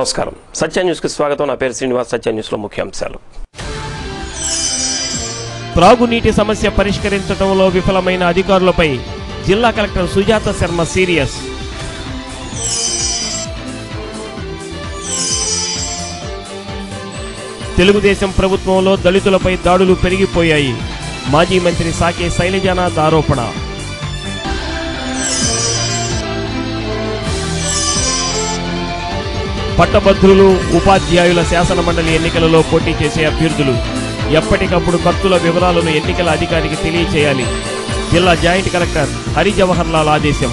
నమస్కారం సత్య న్యూస్కి స్వాగతం నా పేరు శ్రీనివాస్ సత్య న్యూస్లో ముఖ్యాంశాలు త్రాగునీటి సమస్య పరిష్కరించడంలో విఫలమైన అధికారులపై జిల్లా కలెక్టర్ సుజాత శర్మ సీరియస్ తెలుగుదేశం ప్రభుత్వంలో దళితులపై దాడులు పెరిగిపోయాయి మాజీ మంత్రి సాకే శైలజానాథ్ ఆరోపణ పట్టభద్రులు ఉపాధ్యాయుల శాసన మండలి ఎన్నికలలో పోటీ చేసే అభ్యర్థులు ఎప్పటికప్పుడు ఖర్చుల వివరాలను ఎన్నికల అధికారికి తెలియచేయాలి జిల్లా జాయింట్ కలెక్టర్ హరి జవహర్ లాల్ ఆదేశం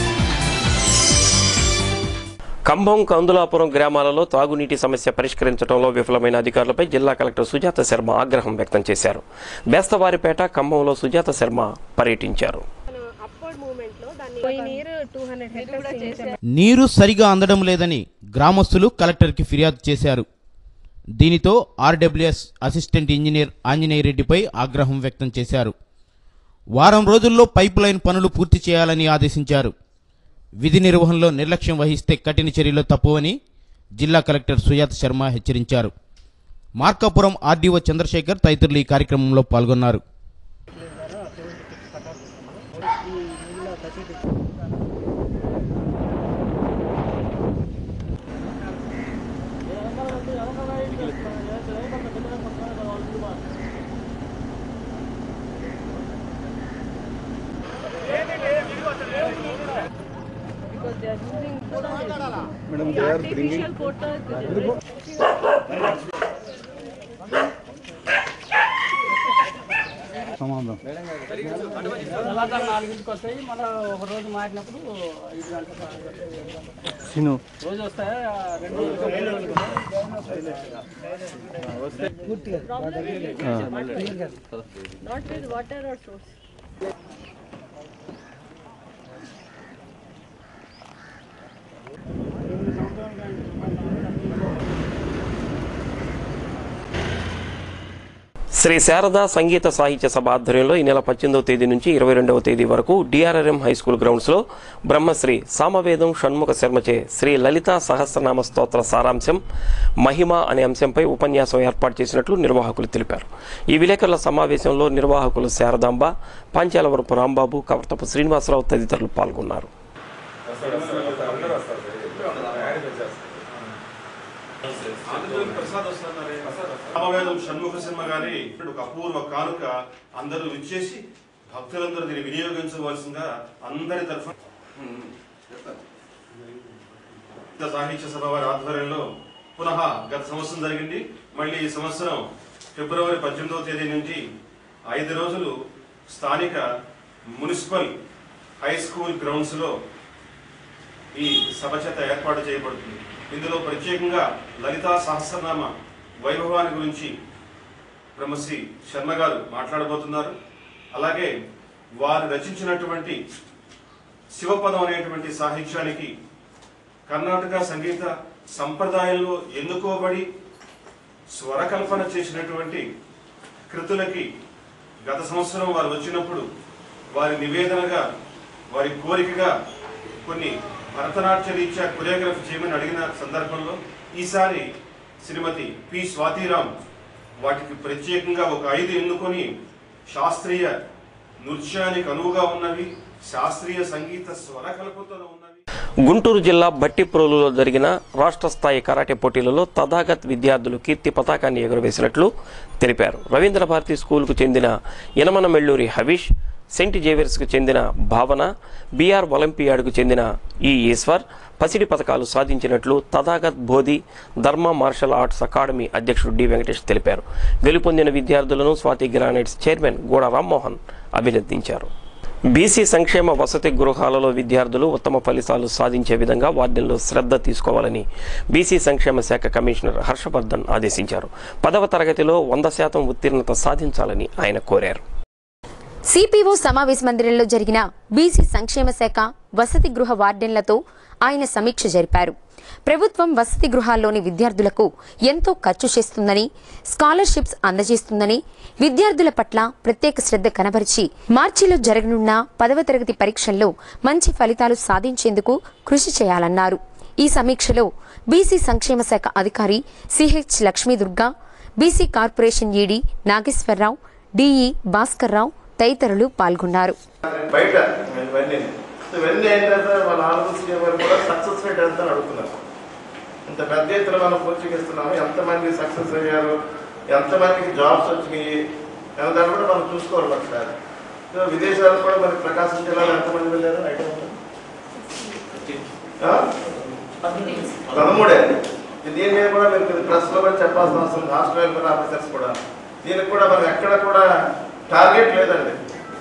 ఖమ్మం కందులాపురం గ్రామాలలో తాగునీటి సమస్య పరిష్కరించడంలో విఫలమైన అధికారులపై జిల్లా కలెక్టర్ సుజాత శర్మ ఆగ్రహం వ్యక్తం చేశారు బేస్తవారిపేట ఖమ్మంలో సుజాత శర్మ పర్యటించారు అప్వర్డ్ మూమెంట్ లో దాన్ని పోయిన ఇయర్ టూ హండ్రెడ్ హెక్టర్స్ చేసాం నీరు సరిగా అందడం లేదని గ్రామస్తులు కలెక్టర్కి ఫిర్యాదు చేశారు దీనితో ఆర్డబ్ల్యూఎస్ అసిస్టెంట్ ఇంజనీర్ ఆంజనేయ రెడ్డిపై ఆగ్రహం వ్యక్తం చేశారు వారం రోజుల్లో పైప్ లైన్ పనులు పూర్తి చేయాలని ఆదేశించారు విధి నిర్వహణలో నిర్లక్ష్యం వహిస్తే కఠిన చర్యలు తప్పువని జిల్లా కలెక్టర్ సుజాత శర్మ హెచ్చరించారు మార్కాపురం ఆర్డీఓ చంద్రశేఖర్ తదితరులు ఈ కార్యక్రమంలో పాల్గొన్నారు because they are using Madam, they are artificial quota to generate తెల్లవారు నాలుగింటికి వస్తాయి మళ్ళీ ఒక రోజు మారినప్పుడు ఐదు గంటలకు ఆరు గంటలకు రోజు వస్తాయి ఆ రెండు రోజులు మూడు రోజులు not with water or source. Shri Sharada సంగీత సాహిత్య సభ ఆధ్వర్యంలో ఈ నెల పద్దెనిమిదవ తేదీ నుంచి ఇరవై రెండవ తేదీ వరకు డిఆర్ఆర్ఎం హై స్కూల్ గ్రౌండ్స్లో బ్రహ్మశ్రీ సామవేదం షణ్ముఖ శర్మచే శ్రీ లలితా సహస్రనామ స్తోత్ర సారాంశం మహిమ అనే అంశంపై ఉపన్యాసం ఏర్పాటు చేసినట్లు నిర్వాహకులు తెలిపారు ఈ విలేకరుల సమావేశంలో నిర్వాహకులు శారదాంబ పాంచాలవరపు రాంబాబు కవర్తపు శ్రీనివాసరావు తదితరులు పాల్గొన్నారు రామవేదం షణ్ముఖ శర్మ గారి ఒక అపూర్వ కానుక అందరూ విచ్చేసి భక్తులందరూ దీన్ని వినియోగించవలసిందిగా అందరి తరఫున సాహిత్య సభ వారి ఆధ్వర్యంలో పునః గత సంవత్సరం జరిగింది మళ్ళీ ఈ సంవత్సరం ఫిబ్రవరి పద్దెనిమిదవ తేదీ నుంచి ఐదు రోజులు స్థానిక మున్సిపల్ హై స్కూల్ గ్రౌండ్స్ లో ఈ సభ చేత ఏర్పాటు చేయబడుతుంది ఇందులో ప్రత్యేకంగా లలితా సహస్రనామ వైభవాన్ని గురించి బ్రహ్మశ్రీ శర్మ గారు మాట్లాడబోతున్నారు అలాగే వారు రచించినటువంటి శివపదం అనేటువంటి సాహిత్యానికి కర్ణాటక సంగీత సంప్రదాయంలో ఎన్నుకోబడి స్వరకల్పన చేసినటువంటి కృతులకి గత సంవత్సరం వారు వచ్చినప్పుడు వారి నివేదనగా వారి కోరికగా కొన్ని భరతనాట్య రీత్యా కొరియోగ్రఫీ చేయమని అడిగిన సందర్భంలో ఈసారి శ్రీమతి పి స్వాతిరామ్ వాటికి ప్రత్యేకంగా ఒక ఐదు ఎన్నుకొని శాస్త్రీయ నృత్యానికి అనువుగా ఉన్నవి శాస్త్రీయ సంగీత స్వరకల్పతో ఉన్నవి గుంటూరు జిల్లా బట్టిప్రోలులో జరిగిన రాష్ట్ర స్థాయి కరాటే పోటీలలో తథాగత్ విద్యార్థులు కీర్తి పతాకాన్ని ఎగురవేసినట్లు తెలిపారు రవీంద్ర భారతి స్కూల్కు చెందిన యనమన మెల్లూరి హవీష్ సెంట్ జేవియర్స్కు చెందిన భావన బీఆర్ ఒలింపియాడ్కు చెందిన ఈ ఈశ్వర్ పసిడి పథకాలు సాధించినట్లు Tathagat Bodhi Dharma martial arts academy అధ్యక్షుడు డి వెంకటేష్ తెలిపారు గెలుపొందిన విద్యార్థులను స్వాతి గ్రానైట్స్ చైర్మన్ గోడ రామ్మోహన్ అభినందించారు బీసీ సంక్షేమ వసతి గృహాలలో విద్యార్థులు ఉత్తమ ఫలితాలు సాధించే విధంగా వార్డెన్లు శ్రద్ధ తీసుకోవాలని బీసీ సంక్షేమ శాఖ కమిషనర్ హర్షవర్ధన్ ఆదేశించారు పదవ తరగతిలో వంద శాతం ఉత్తీర్ణత సాధించాలని ఆయన కోరారు సిపిఓ సమావేశ మందిరంలో జరిగిన బీసీ సంక్షేమ శాఖ వసతి గృహ వార్డెన్లతో ఆయన సమీక్ష జరిపారు ప్రభుత్వం వసతి గృహాల్లోని విద్యార్థులకు ఎంతో ఖర్చు చేస్తుందని స్కాలర్షిప్స్ అందజేస్తుందని విద్యార్థుల పట్ల ప్రత్యేక శ్రద్ధ కనబరిచి మార్చిలో జరగనున్న పదవ తరగతి పరీక్షల్లో మంచి ఫలితాలు సాధించేందుకు కృషి చేయాలన్నారు ఈ సమీక్షలో బీసీ సంక్షేమ శాఖ అధికారి CH Lakshmi Durga BC corporation ED Nageswara Rao DE Bhaskar Rao తదితరులు పాల్గొన్నారు బయట ఇవన్నీ సో ఇవన్నీ ఏంటంటే మన ఆనంద స్కీమ్ గారు కూడా సక్సెస్ రేట్ ఎంత అని అడుగుతున్నారు ఇంత పెద్ద ఎత్తున మనం కోచింగ్ ఇస్తున్నాము ఎంతమంది సక్సెస్ అయ్యారు ఎంతమందికి జాబ్స్ వచ్చినాయి అనే దాన్ని కూడా మనం చూసుకోవాలి ఒకసారి సో విదేశాలకు కూడా మరి ప్రకాశం జిల్లాలో ఎంతమంది వెళ్ళారు ఐడియా ఉందా? ఆ? పదమూడే దీని మీద కూడా మీరు ప్రెస్లో కూడా చెప్పాల్సిన అవసరం ఉంది హాస్టల్ వెల్ఫేర్ ఆఫీసర్స్ కూడా దీనికి కూడా మనం ఎక్కడ కూడా టార్గెట్ లేదండి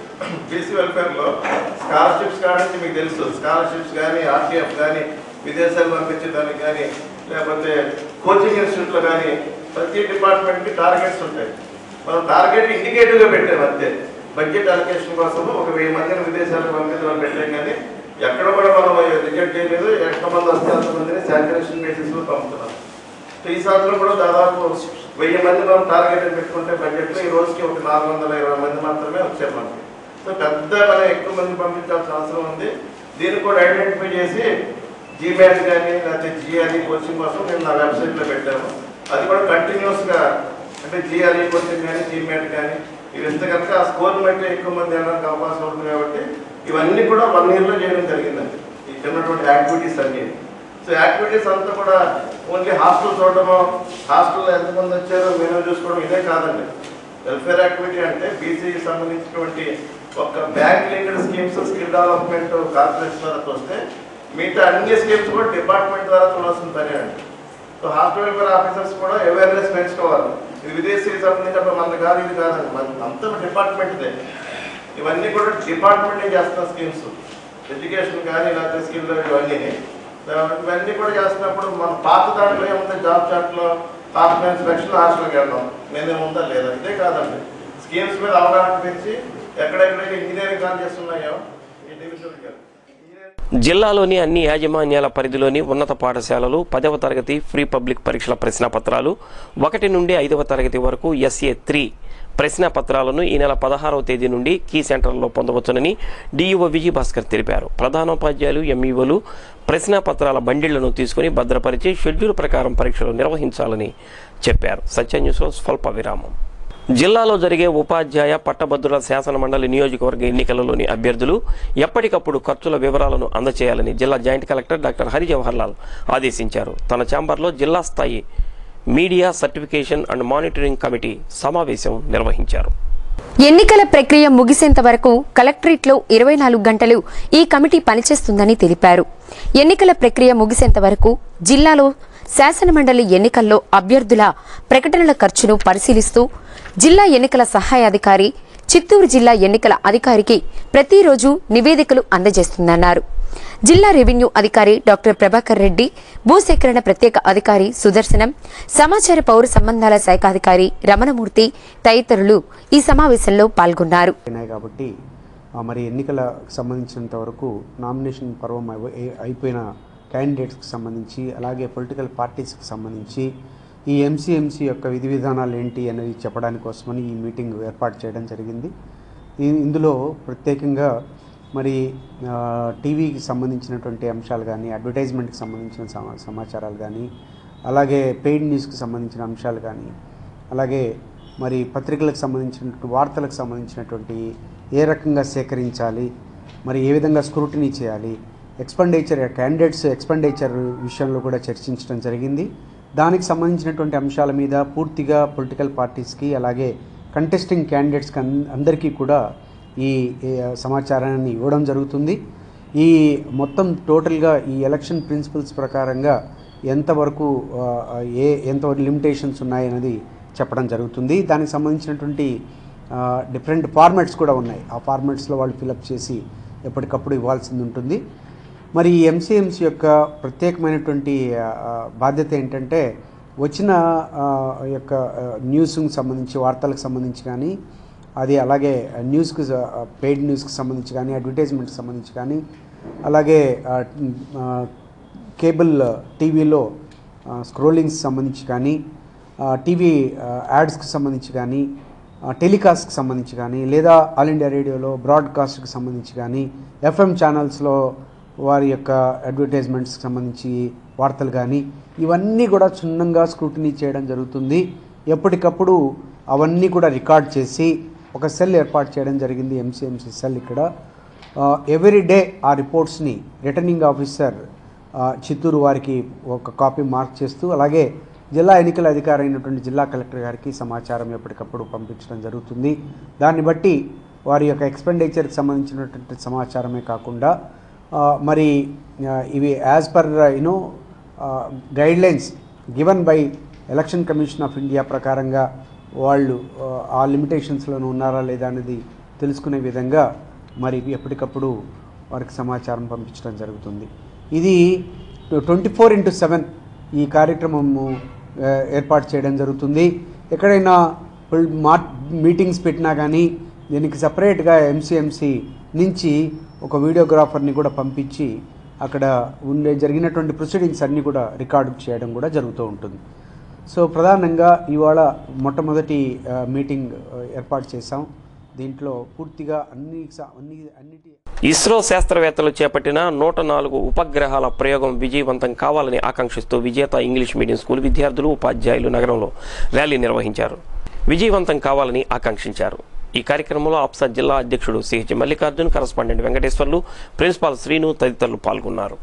బీసీ వెల్ఫేర్లో స్కాలర్షిప్స్ కానీ మీకు తెలుసు స్కాలర్షిప్స్ కానీ ఆర్టీఎఫ్ కానీ విదేశాలు పంపించడానికి కానీ లేకపోతే కోచింగ్ ఇన్స్టిట్యూట్లో కానీ ప్రతి డిపార్ట్మెంట్కి టార్గెట్స్ ఉంటాయి మనం టార్గెట్ ఇండికేటివ్గా పెట్టాము అంతే బడ్జెట్ అలొకేషన్ కోసం ఒక వెయ్యి మందిని విదేశాలకు పంపించడం పెట్టాం కానీ ఎక్కడ కూడా మనం రిజెక్ట్ చేయలేదు ఎంతమంది వస్తే అంతమందిని శాంక్యులేషన్ బేసిస్లో పంపుతున్నాం సో ఈ సంవత్సరం కూడా దాదాపు వెయ్యి మంది మనం టార్గెట్ అని పెట్టుకుంటే బడ్జెట్లో ఈ రోజుకి ఒక నాలుగు వందల ఇరవై మంది మాత్రమే వచ్చారు మనకి సో పెద్ద మనం ఎక్కువ మంది పంపించాల్సిన అవసరం ఉంది దీన్ని కూడా ఐడెంటిఫై చేసి జీమ్యాట్ కానీ లేకపోతే జిఆర్ఈ కోచింగ్ కోసం మేము నా వెబ్సైట్లో పెట్టాము అది కూడా కంటిన్యూస్గా అంటే జిఆర్ఈ కోచింగ్ కానీ జీమ్యాట్ కానీ ఇవి ఇస్తే కనుక ఆ స్కోర్ బట్టి ఎక్కువ మంది వెళ్ళడానికి అవకాశం ఉంటుంది కాబట్టి ఇవన్నీ కూడా వన్ ఇయర్లో చేయడం జరిగిందండి ఈ చిన్నటువంటి యాక్టివిటీస్ అన్నీ సో యాక్టివిటీస్ అంతా కూడా ఓన్లీ హాస్టల్ చూడడము హాస్టల్లో ఎంతమంది వచ్చారో మేము చూసుకోవడం ఇదే కాదండి వెల్ఫేర్ యాక్టివిటీ అంటే బీసీకి సంబంధించినటువంటి ఒక bank linked schemes skill development corporation ద్వారా చూస్తే మిగతా అన్ని స్కీమ్స్ కూడా డిపార్ట్మెంట్ ద్వారా చూడాల్సిన పని అండి సో హాస్టల్ వెల్ఫేర్ ఆఫీసర్స్ కూడా అవేర్నెస్ పెంచుకోవాలి ఇది విదేశీకి సంబంధించిన మన కాదు ఇది కాదండి మన అంతా డిపార్ట్మెంట్దే ఇవన్నీ కూడా డిపార్ట్మెంట్ చేస్తున్న స్కీమ్స్ ఎడ్యుకేషన్ కానీ లేకపోతే స్కిల్ ఇవన్నీ ఇవన్నీ కూడా చేస్తున్నప్పుడు మన పాత దాంట్లో ఏముంది జాబ్ చాట్లో హాస్టల్ ఇన్స్పెక్షన్ హాస్టల్కి వెళ్ళడం నేనేముందా లేదా ఇదే కాదండి స్కీమ్స్ మీద అవగాహన పెంచి ఎక్కడెక్కడైతే ఇంజనీరింగ్ కాలేజెస్ ఉన్నాయో ఇండివిజువల్గా జిల్లాలోని అన్ని యాజమాన్యాల పరిధిలోని ఉన్నత పాఠశాలలు పదవ తరగతి ఫ్రీ పబ్లిక్ పరీక్షల ప్రశ్నాపత్రాలు ఒకటి నుండి ఐదవ తరగతి వరకు ఎస్ఏ త్రీ ప్రశ్నాపత్రాలను ఈ నెల పదహారవ తేదీ నుండి కీ సెంటర్లో పొందవచ్చునని డీఈఓ విజయభాస్కర్ తెలిపారు ప్రధానోపాధ్యాయులు ఎంఈఓలు ప్రశ్నాపత్రాల బండిళ్లను తీసుకుని భద్రపరిచి షెడ్యూల్ ప్రకారం పరీక్షలు నిర్వహించాలని చెప్పారు సత్య న్యూస్లో స్వల్ప విరామం జిల్లాలో జరిగే ఉపాధ్యాయ పట్టభద్రుల శాసన మండలి నియోజకవర్గ ఎన్నికలలోని అభ్యర్థులు ఎప్పటికప్పుడు ఖర్చుల వివరాలను అందజేయాలని జిల్లా joint collector doctor Hari Jawahar Lal ఆదేశించారు తన ఛాంబర్లో జిల్లా స్థాయి media certification and monitoring committee సమావేశం నిర్వహించారు ఎన్నికల ప్రక్రియ ముగిసేంత వరకు కలెక్టరేట్లో ఇరవై నాలుగు గంటలు ఈ కమిటీ పనిచేస్తుందని తెలిపారు ఎన్నికల ప్రక్రియ ముగిసేంత వరకు జిల్లాలో శాసనమండలి ఎన్నికల్లో అభ్యర్థుల ప్రకటనల ఖర్చును పరిశీలిస్తూ జిల్లా ఎన్నికల సహాయాధికారి చిత్తూరు జిల్లా ఎన్నికల అధికారికి ప్రతిరోజు నివేదికలు అందజేస్తుందన్నారు జిల్లా రెవెన్యూ అధికారి డాక్టర్ ప్రభాకర్ రెడ్డి భూసేకరణ ప్రత్యేక అధికారి సుదర్శనం సమాచార పౌర సంబంధాల శాఖ అధికారి రమణమూర్తి తదితరులు ఈ సమావేశంలో పాల్గొన్నారు అయినాయి కాబట్టి ఆ, మరి ఎన్నికలకు సంబంధించినంత వరకు నామినేషన్ పర్వం అయి- అయి- అయిపోయిన క్యాండిడేట్స్కి సంబంధించి అలాగే పొలిటికల్ పార్టీస్కి సంబంధించి ఈ ఎంసీఎంసీ యొక్క విధి విధానాలు ఏంటి అనేది చెప్పడానికి కోసమని ఈ మీటింగ్ ఏర్పాటు చేయడం జరిగింది ఈ- ఇందులో ప్రత్యేకంగా మరి ఆ, టీవీకి సంబంధించినటువంటి అంశాలు కానీ అడ్వర్టైజ్మెంట్కి సంబంధించిన సమా సమాచారాలు కానీ అలాగే పెయిడ్ న్యూస్కి సంబంధించిన అంశాలు కానీ అలాగే మరి పత్రికలకు సంబంధించినటువంటి వార్తలకు సంబంధించినటువంటి ఏ రకంగా సేకరించాలి మరి ఏ విధంగా స్క్రూటినీ చేయాలి ఎక్స్పెండిచర్ క్యాండిడేట్స్ ఎక్స్పెండిచర్ విషయంలో కూడా చర్చించడం జరిగింది దానికి సంబంధించినటువంటి అంశాల మీద పూర్తిగా పొలిటికల్ పార్టీస్కి అలాగే కంటెస్టింగ్ క్యాండిడేట్స్కి అన్ అందరికీ కూడా ఈ ఈ సమాచారాన్ని ఇవ్వడం జరుగుతుంది ఈ మొత్తం టోటల్గా ఈ ఎలక్షన్ ప్రిన్సిపల్స్ ప్రకారంగా ఎంతవరకు ఆ, ఏ ఎంతవరకు లిమిటేషన్స్ ఉన్నాయన్నది చెప్పడం జరుగుతుంది దానికి సంబంధించినటువంటి డిఫరెంట్ ఫార్మాట్స్ కూడా ఉన్నాయి ఆ ఫార్మాట్స్లో వాళ్ళు ఫిలప్ చేసి ఎప్పటికప్పుడు ఇవ్వాల్సింది ఉంటుంది మరి ఈ ఎంసీఎంసీ యొక్క ప్రత్యేకమైనటువంటి ఆ, ఆ, బాధ్యత ఏంటంటే వచ్చిన ఆ, యొక్క ఆ, న్యూస్కి సంబంధించి వార్తలకు సంబంధించి కానీ అది అలాగే న్యూస్కి పెయిడ్ న్యూస్కి సంబంధించి కానీ అడ్వర్టైజ్మెంట్కి సంబంధించి కానీ అలాగే ఆ, ఆ, కేబుల్ టీవీలో స్క్రోలింగ్స్ సంబంధించి కానీ ఆ, టీవీ ఆ, యాడ్స్కి సంబంధించి కానీ ఆ, టెలికాస్ట్కి సంబంధించి కానీ లేదా ఆల్ ఇండియా రేడియోలో బ్రాడ్కాస్ట్కి సంబంధించి కానీ ఎఫ్ఎం ఛానల్స్లో వారి యొక్క అడ్వర్టైజ్మెంట్స్కి సంబంధించి వార్తలు కానీ ఇవన్నీ కూడా క్షుణ్ణంగా స్క్రూటినీ చేయడం జరుగుతుంది ఎప్పటికప్పుడు అవన్నీ కూడా రికార్డ్ చేసి ఒక సెల్ ఏర్పాటు చేయడం జరిగింది ఎంసీఎంసీ సెల్ ఇక్కడ ఎవ్రీ డే ఆ రిపోర్ట్స్ని రిటర్నింగ్ ఆఫీసర్ ఆ, చిత్తూరు వారికి ఒక కాపీ మార్క్ చేస్తూ అలాగే జిల్లా ఎన్నికల అధికారి అయినటువంటి జిల్లా కలెక్టర్ గారికి సమాచారం ఎప్పటికప్పుడు పంపించడం జరుగుతుంది దాన్ని బట్టి వారి యొక్క ఎక్స్పెండిచర్కి సంబంధించినటువంటి సమాచారమే కాకుండా ఆ, మరి ఆ, ఇవి as per you know guidelines given by election commission of India ప్రకారంగా వాళ్ళు ఆ, ఆ లిమిటేషన్స్లోనే ఉన్నారా లేదా అనేది తెలుసుకునే విధంగా మరి ఎప్పటికప్పుడు వారికి సమాచారం పంపించడం జరుగుతుంది ఇది ట్వంటీ ఫోర్ ఇంటూ సెవెన్ ఈ కార్యక్రమము ఆ, ఏర్పాటు చేయడం జరుగుతుంది ఎక్కడైనా పుల్- మా మీటింగ్స్ పెట్టినా కానీ దీనికి సపరేట్గా ఎంసీఎంసీ నుంచి ఒక వీడియోగ్రాఫర్ని కూడా పంపించి అక్కడ ఉండే జరిగినటువంటి ప్రొసీడింగ్స్ అన్నీ కూడా రికార్డు చేయడం కూడా జరుగుతూ ఉంటుంది సో ప్రధానంగా ఇవాళ మొట్టమొదటి ఆ, మీటింగ్ ఆ, ఏర్పాటు చేశాం దీంట్లో పూర్తిగా అన్ని స- అన్ని అన్నిటి ఇస్రో శాస్త్రవేత్తలు చేపట్టిన నూట నాలుగు ఉపగ్రహాల ప్రయోగం విజయవంతం కావాలని ఆకాంక్షిస్తూ విజేత ఇంగ్లీష్ మీడియం స్కూల్ విద్యార్థులు ఉపాధ్యాయులు నగరంలో ర్యాలీ నిర్వహించారు విజయవంతం కావాలని ఆకాంక్షించారు ఈ కార్యక్రమంలో ఆప్సా జిల్లా అధ్యక్షుడు CH Mallikarjun correspondent Venkateswarlu principal Srinu తదితరులు పాల్గొన్నారు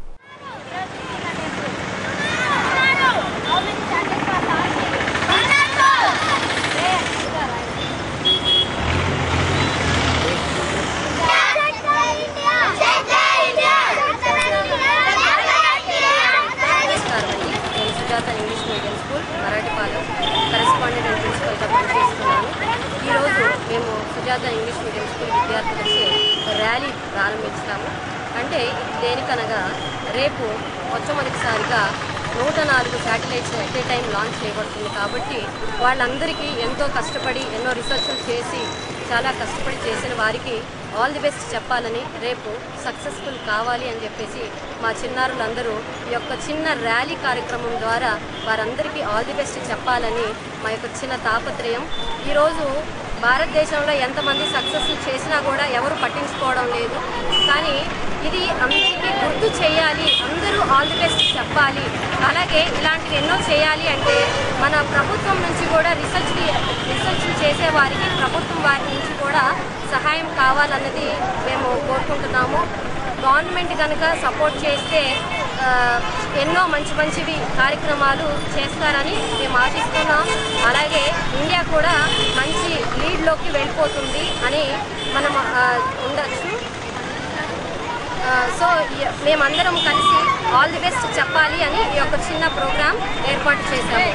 నమస్కారం అండి నేను Sujatha English medium school Marathipalem correspondent and ప్రిన్సిపల్గా పనిచేస్తున్నాను ఈరోజు మేము సుజాత ఇంగ్లీష్ మీడియం స్కూల్ విద్యార్థులకి ర్యాలీ ప్రారంభించాము అంటే ఇది దేనికనగా రేపు మొట్టమొదటిసారిగా నూట నాలుగు satellites at a time launch చేయబడుతుంది కాబట్టి వాళ్ళందరికీ ఎంతో కష్టపడి ఎన్నో రీసెర్చ్లు చేసి చాలా కష్టపడి చేసిన వారికి ఆల్ ది బెస్ట్ చెప్పాలని రేపు సక్సెస్ఫుల్ కావాలి అని చెప్పేసి మా చిన్నారులందరూ ఈ యొక్క చిన్న ర్యాలీ కార్యక్రమం ద్వారా వారందరికీ ఆల్ ది బెస్ట్ చెప్పాలని మా యొక్క చిన్న తాపత్రయం ఈరోజు భారతదేశంలో ఎంతమంది సక్సెస్ చేసినా కూడా ఎవరు పట్టించుకోవడం లేదు కానీ ఇది అందరికీ గుర్తు చేయాలి అందరూ ఆల్ ది బెస్ట్ చెప్పాలి అలాగే ఇలాంటివి ఎన్నో చేయాలి అంటే మన ప్రభుత్వం నుంచి కూడా రీసెర్చ్కి రీసెర్చ్ చేసే వారికి ప్రభుత్వం వారి నుంచి కూడా సహాయం కావాలన్నది మేము కోరుకుంటున్నాము గవర్నమెంట్ కనుక సపోర్ట్ చేస్తే ఆ, ఎన్నో మంచి మంచివి కార్యక్రమాలు చేస్తారని మేము ఆశిస్తున్నాం అలాగే ఇండియా కూడా మంచి లీడ్లోకి వెళ్ళిపోతుంది అని మనం ఆ, ఉండొచ్చు ఆ, సో ఈ- మేమందరం కలిసి ఆల్ ది బెస్ట్ చెప్పాలి అని ఈ యొక్క చిన్న ప్రోగ్రాం ఏర్పాటు చేశాము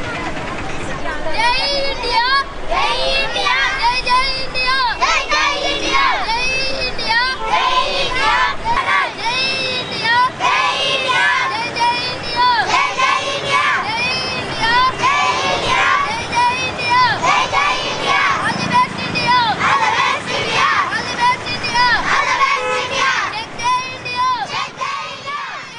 జై ఇండియా జై ఇండియా జై జై ఇండియా జై జై ఇండియా జై ఇండియా జై ఇండియా జై ఇండియా జై ఇండియా జై జై ఇండియా జై జై ఇండియా జై ఇండియా జై ఇండియా జై జై ఇండియా జై జై India all the best India all the best India all the best India all the best India జై జై ఇండియా జై జై ఇండియా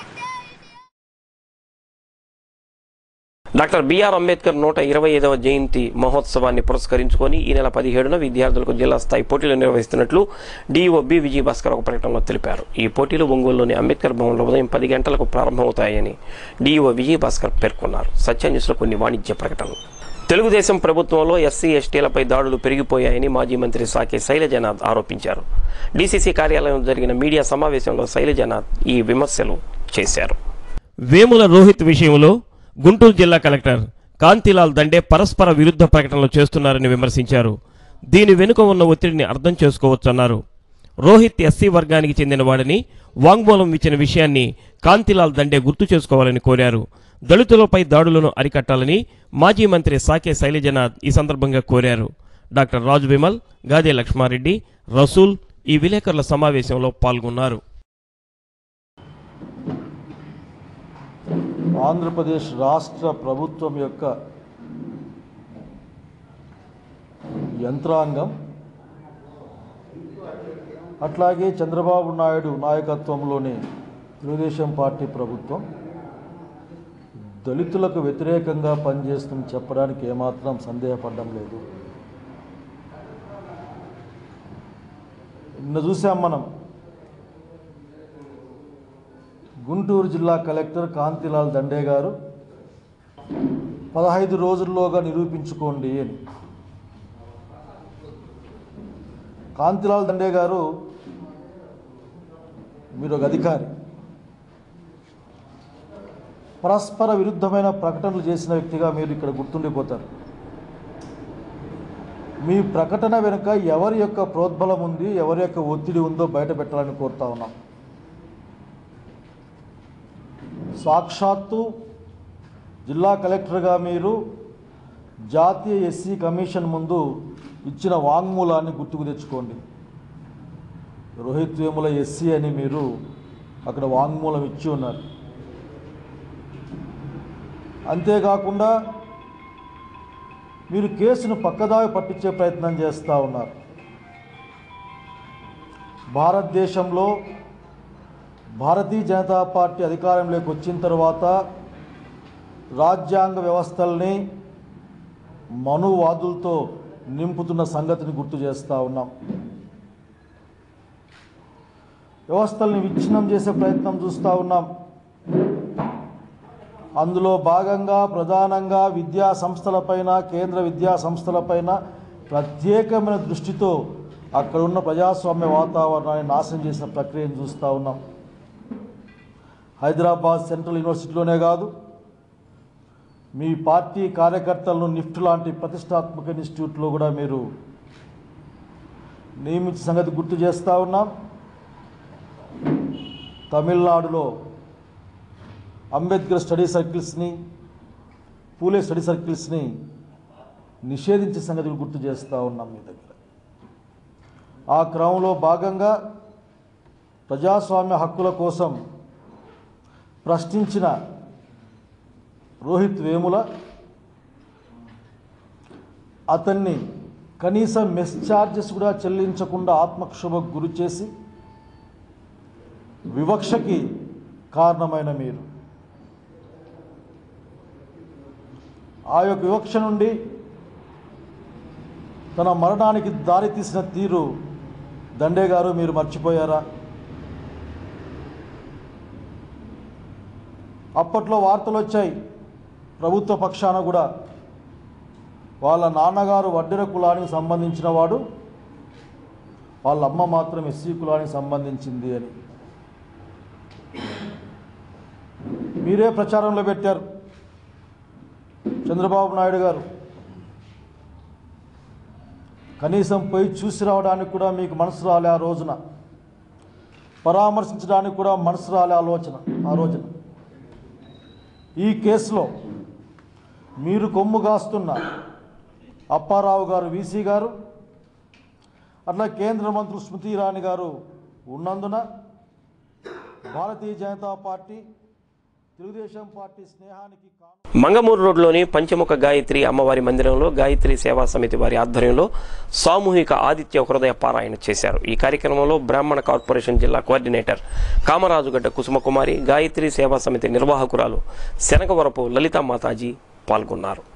డాక్టర్ బిఆర్ అంబేద్కర్ నూట ఇరవై ఐదవ జయంతి మహోత్సవాన్ని పురస్కరించుకొని ఈ నెల పదిహేడున విద్యార్థులకు జిల్లా స్థాయి పోటీలు నిర్వహిస్తున్నట్లు డీఓ బి విజయ్ భాస్కర్ ఒక ప్రకటనలో తెలిపారు ఈ పోటీలు ఒంగోలులోని అంబేద్కర్ భవన్లో ఉదయం పది గంటలకు ప్రారంభమవుతాయని డీఓ విజయ్ భాస్కర్ పేర్కొన్నారు సత్య న్యూస్లో కొన్ని వాణిజ్య ప్రకటనలు తెలుగుదేశం ప్రభుత్వంలో ఎస్సీ ఎస్టీలపై దాడులు పెరిగిపోయాయని మాజీ మంత్రి సాకే శైలజనాథ్ ఆరోపించారు డీసీసీ కార్యాలయంలో జరిగిన మీడియా సమావేశంలో శైలజనాథ్ ఈ విమర్శలు చేశారు వేముల రోహిత్ విషయంలో గుంటూరు జిల్లా కలెక్టర్ కాంతిలాల్ దండే పరస్పర విరుద్ధ ప్రకటనలు చేస్తున్నారని విమర్శించారు దీని వెనుక ఉన్న ఒత్తిడిని అర్థం చేసుకోవచ్చన్నారు రోహిత్ ఎస్సీ వర్గానికి చెందినవాడని వాంగ్మూలం ఇచ్చిన విషయాన్ని కాంతిలాల్ దండే గుర్తు చేసుకోవాలని కోరారు దళితులపై దాడులను అరికట్టాలని మాజీ మంత్రి సాకే శైలజనాథ్ ఈ సందర్భంగా కోరారు డాక్టర్ రాజు విమల్ గాదే లక్ష్మారెడ్డి రసూల్ ఈ విలేకరుల సమావేశంలో పాల్గొన్నారు ఆంధ్రప్రదేశ్ రాష్ట్ర ప్రభుత్వం యొక్క యంత్రాంగం అట్లాగే చంద్రబాబు నాయుడు నాయకత్వంలోని తెలుగుదేశం పార్టీ ప్రభుత్వం దళితులకు వ్యతిరేకంగా పనిచేస్తుందని చెప్పడానికి ఏమాత్రం సందేహపడడం లేదు నిన్న చూసాం మనం గుంటూరు జిల్లా కలెక్టర్ కాంతిలాల్ దండే గారు పదహైదు రోజుల్లోగా నిరూపించుకోండి అని కాంతిలాల్ దండే గారు మీరు ఒక అధికారి పరస్పర విరుద్ధమైన ప్రకటనలు చేసిన వ్యక్తిగా మీరు ఇక్కడ గుర్తుండిపోతారు మీ ప్రకటన వెనుక ఎవరి యొక్క ప్రోద్బలం ఉంది ఎవరి యొక్క ఒత్తిడి ఉందో బయట పెట్టాలని కోరుతా ఉన్నాం సాక్షాత్తు జిల్లా కలెక్టర్గా మీరు జాతీయ ఎస్సీ కమిషన్ ముందు ఇచ్చిన వాంగ్మూలాన్ని గుర్తుకు తెచ్చుకోండి రోహిత్ వేముల ఎస్సీ అని మీరు అక్కడ వాంగ్మూలం ఇచ్చి ఉన్నారు అంతేకాకుండా మీరు కేసును పక్కదారి పట్టించే ప్రయత్నం చేస్తూ ఉన్నారు భారతదేశంలో భారతీయ జనతా పార్టీ అధికారంలోకి వచ్చిన తర్వాత రాజ్యాంగ వ్యవస్థల్ని మనువాదులతో నింపుతున్న సంగతిని గుర్తు చేస్తూ ఉన్నాం వ్యవస్థల్ని విచ్ఛిన్నం చేసే ప్రయత్నం చూస్తూ ఉన్నాం అందులో భాగంగా ప్రధానంగా విద్యా సంస్థలపైన కేంద్ర విద్యా సంస్థలపైన ప్రత్యేకమైన దృష్టితో అక్కడ ఉన్న ప్రజాస్వామ్య వాతావరణాన్ని నాశనం చేసిన ప్రక్రియను చూస్తూ ఉన్నాం హైదరాబాద్ సెంట్రల్ యూనివర్సిటీలోనే కాదు మీ పార్టీ కార్యకర్తలను నిఫ్ట్ లాంటి ప్రతిష్టాత్మక ఇన్స్టిట్యూట్లో కూడా మీరు నియమించిన సంగతి గుర్తు చేస్తూ ఉన్నాం తమిళనాడులో అంబేద్కర్ స్టడీ సర్కిల్స్ని పూలే స్టడీ సర్కిల్స్ని నిషేధించే సంగతి గుర్తు చేస్తూ ఉన్నాం మీ దగ్గర ఆ క్రమంలో భాగంగా ప్రజాస్వామ్య హక్కుల కోసం ప్రశ్నించిన రోహిత్ వేముల అతన్ని కనీసం మెస్ ఛార్జెస్ కూడా చెల్లించకుండా ఆత్మక్షోభకు గురి చేసి వివక్షకి కారణమైన మీరు ఆ యొక్క వివక్ష నుండి తన మరణానికి దారి తీసిన తీరు దండే గారు మీరు మర్చిపోయారా అప్పట్లో వార్తలు వచ్చాయి ప్రభుత్వ పక్షాన కూడా వాళ్ళ నాన్నగారు వడ్డెర కులానికి సంబంధించిన వాడు వాళ్ళ అమ్మ మాత్రం ఎస్సీ కులానికి సంబంధించింది అని మీరే ప్రచారంలో పెట్టారు చంద్రబాబు నాయుడు గారు కనీసం పోయి చూసి రావడానికి కూడా మీకు మనసు రాలే ఆ రోజున పరామర్శించడానికి కూడా మనసు రాలే ఆలోచన ఆ రోజున ఈ కేసులో మీరు కొమ్ము కాస్తున్న అప్పారావు గారు వీసీ గారు అట్లా కేంద్ర మంత్రి స్మృతి ఇరానీ గారు ఉన్నందున భారతీయ జనతా పార్టీ తెలుగుదేశం పార్టీ స్నేహానికి కాను మంగమూరు రోడ్లోని పంచముఖ గాయత్రి అమ్మవారి మందిరంలో గాయత్రి సేవా సమితి వారి ఆధ్వర్యంలో సామూహిక ఆదిత్య హృదయ పారాయణ చేశారు ఈ కార్యక్రమంలో బ్రాహ్మణ కార్పొరేషన్ జిల్లా కోఆర్డినేటర్ కామరాజుగడ్డ కుసుమకుమారి గాయత్రి సేవా సమితి నిర్వాహకురాలు శనగవరపు లలితా మాతాజీ పాల్గొన్నారు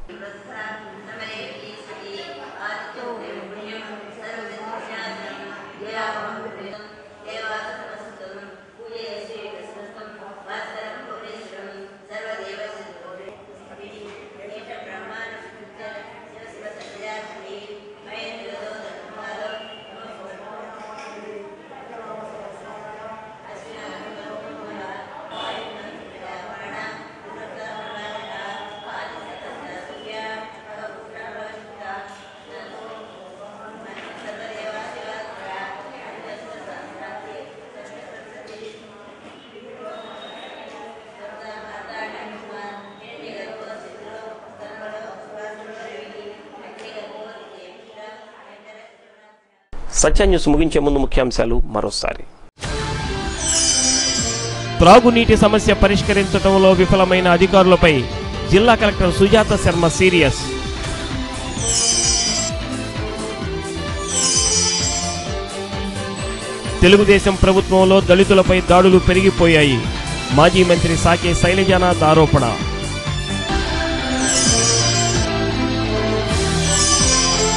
సత్య న్యూస్ ముగించే ముందు ముఖ్యాంశాలు మరోసారి త్రాగునీటి సమస్య పరిష్కరించడంలో విఫలమైన అధికారులపై జిల్లా కలెక్టర్ సుజాత శర్మ సీరియస్ తెలుగుదేశం ప్రభుత్వంలో దళితులపై దాడులు పెరిగిపోయాయి మాజీ మంత్రి సాకే శైలజానాథ్ ఆరోపణ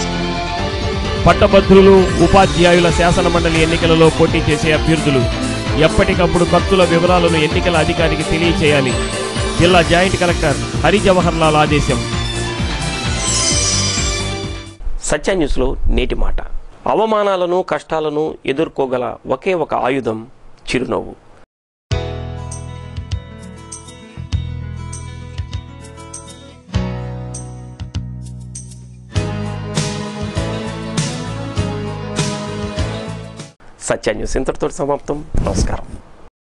పట్టభద్రులు ఉపాధ్యాయుల శాసన మండలి ఎన్నికలలో పోటీ చేసే అభ్యర్థులు ఎప్పటికప్పుడు ఖర్చుల వివరాలను ఎన్నికల అధికారికి తెలియచేయాలి జిల్లా జాయింట్ కలెక్టర్ హరి జవహర్ లాల్ ఆదేశం సత్య న్యూస్లో నేటి మాట అవమానాలను కష్టాలను ఎదుర్కోగల ఒకే ఒక ఆయుధం చిరునవ్వు సత్య న్యూస్ ఇంతటితో సమాప్తం నమస్కారం